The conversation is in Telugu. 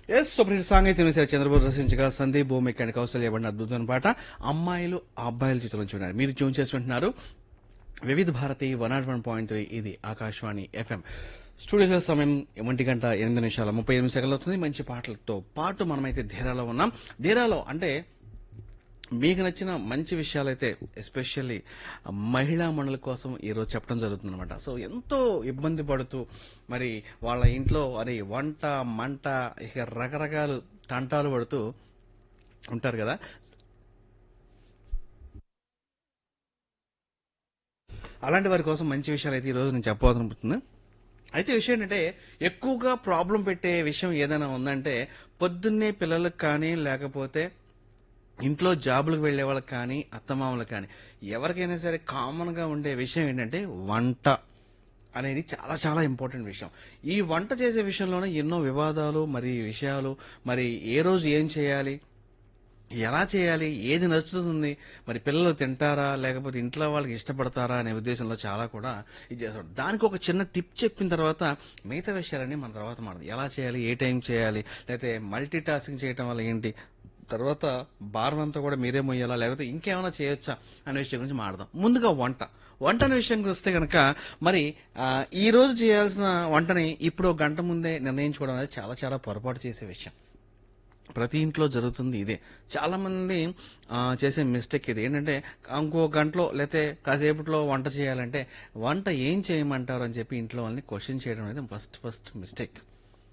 ఎస్ సూపర్ హిట్ సాంగ్ అయితే వినేశారు చంద్రబాబు రచించగా సందీప్ భూమిక అండ్ కౌశల్య పడిన అద్భుతమైన పాట అమ్మాయిలు అబ్బాయిల చిత్రం నుంచి విన్నారు మీరు ట్యూన్ చేసుకుంటున్నారు Vividh Bharati one not one point three ఇది ఆకాశవాణి ఎఫ్ఎం స్టూడియోలో సమయం ఒంటి గంట ఎనిమిది నిమిషాల ముప్పై ఎనిమిది సెకండ్లు అవుతుంది మంచి పాటలతో పాటు మనమైతే ధీరాలో ఉన్నాం ధీరాలో అంటే మీకు నచ్చిన మంచి విషయాలైతే ఎస్పెషల్లీ మహిళా మండలి కోసం ఈరోజు చెప్పడం జరుగుతుంది అనమాట సో ఎంతో ఇబ్బంది పడుతూ మరి వాళ్ళ ఇంట్లో అది వంట మంట ఇక రకరకాల తంటాలు పడుతూ ఉంటారు కదా అలాంటి వారి కోసం మంచి విషయాలు అయితే ఈరోజు నేను చెప్పబోతున్నా అయితే విషయం ఏంటంటే ఎక్కువగా ప్రాబ్లం పెట్టే విషయం ఏదైనా ఉందంటే పొద్దున్నే పిల్లలకు కానీ లేకపోతే ఇంట్లో జాబులకు వెళ్లే వాళ్ళకి కానీ అత్తమామలకు కానీ ఎవరికైనా సరే కామన్ గా ఉండే విషయం ఏంటంటే వంట అనేది చాలా చాలా ఇంపార్టెంట్ విషయం ఈ వంట చేసే విషయంలోనే ఎన్నో వివాదాలు మరి విషయాలు మరి ఏ రోజు ఏం చేయాలి ఎలా చేయాలి ఏది నచ్చుతుంది మరి పిల్లలు తింటారా లేకపోతే ఇంట్లో వాళ్ళకి ఇష్టపడతారా అనే ఉద్దేశంలో చాలా కూడా ఇది చేస్తాడు దానికి ఒక చిన్న టిప్ చెప్పిన తర్వాత మిగతా విషయాలన్నీ మన తర్వాత మాడదు ఎలా చేయాలి ఏ టైం చేయాలి లేకపోతే మల్టీ టాస్కింగ్ చేయటం వల్ల ఏంటి తర్వాత భారం అంతా కూడా మీరే మొయ్యాలా లేకపోతే ఇంకేమైనా చేయొచ్చా అనే విషయం గురించి మాడదాం ముందుగా వంట వంట అనే విషయానికి వస్తే కనుక మరి ఆ, ఈ రోజు చేయాల్సిన వంటని ఇప్పుడు ఒక గంట ముందే నిర్ణయించుకోవడం అనేది చాలా చాలా పొరపాటు చేసే విషయం ప్రతి ఇంట్లో జరుగుతుంది ఇదే చాలా మంది ఆ, చేసే మిస్టేక్ ఇది ఏంటంటే ఇంకో గంటలో లేకపోతే కాసేపట్లో వంట చేయాలంటే వంట ఏం చేయమంటారు అని చెప్పి ఇంట్లో వాళ్ళని క్వశ్చన్ చేయడం అనేది ఫస్ట్ ఫస్ట్ మిస్టేక్